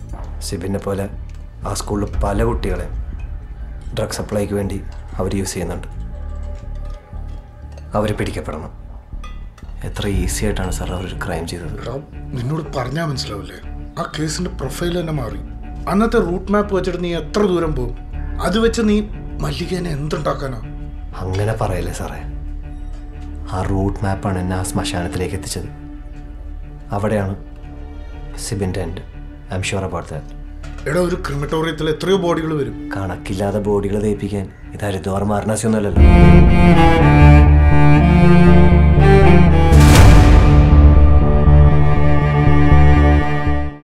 സിബിനെ പോലെ ആ സ്കൂളിൽ പല കുട്ടികളെ ഡ്രഗ് സപ്ലൈക്ക് വേണ്ടി അവർ യൂസ് ചെയ്യുന്നുണ്ട് അവർ പിടിക്കപ്പെടണം എത്ര ഈസി ആയിട്ടാണ് സാർ അവർ ക്രൈം ചെയ്തത് എടാ നിന്നോട് പറഞ്ഞാൽ മനസ്സിലാവില്ലേ ആ കേസിന്റെ പ്രൊഫൈൽ തന്നെ മാറി അന്നത്തെ റൂട്ട് മാപ്പ് വെച്ചിട്ട് നീ എത്ര ദൂരം പോകും അത് വെച്ച് നീ മല്ലികേനെ എന്തുണ്ടാക്കാനാ അങ്ങനെ പറയല്ലേ സാറേ ആ റൂട്ട് മാപ്പാണ് എന്നെ ആ ശ്മശാനത്തിലേക്ക് എത്തിച്ചത് അവിടെയാണ് സിബിൻ്റെ and I'm sure about that എടാ ഒരു ക്രിമറ്റോറിയത്തിൽ എത്രയോ ബോഡികൾ വരും കണക്കില്ലാതെ ബോഡികൾ തേപ്പിക്കാൻ ഇത് ഹരിദ്വാർ വാരണാസി ഒന്നുമല്ലല്ലോ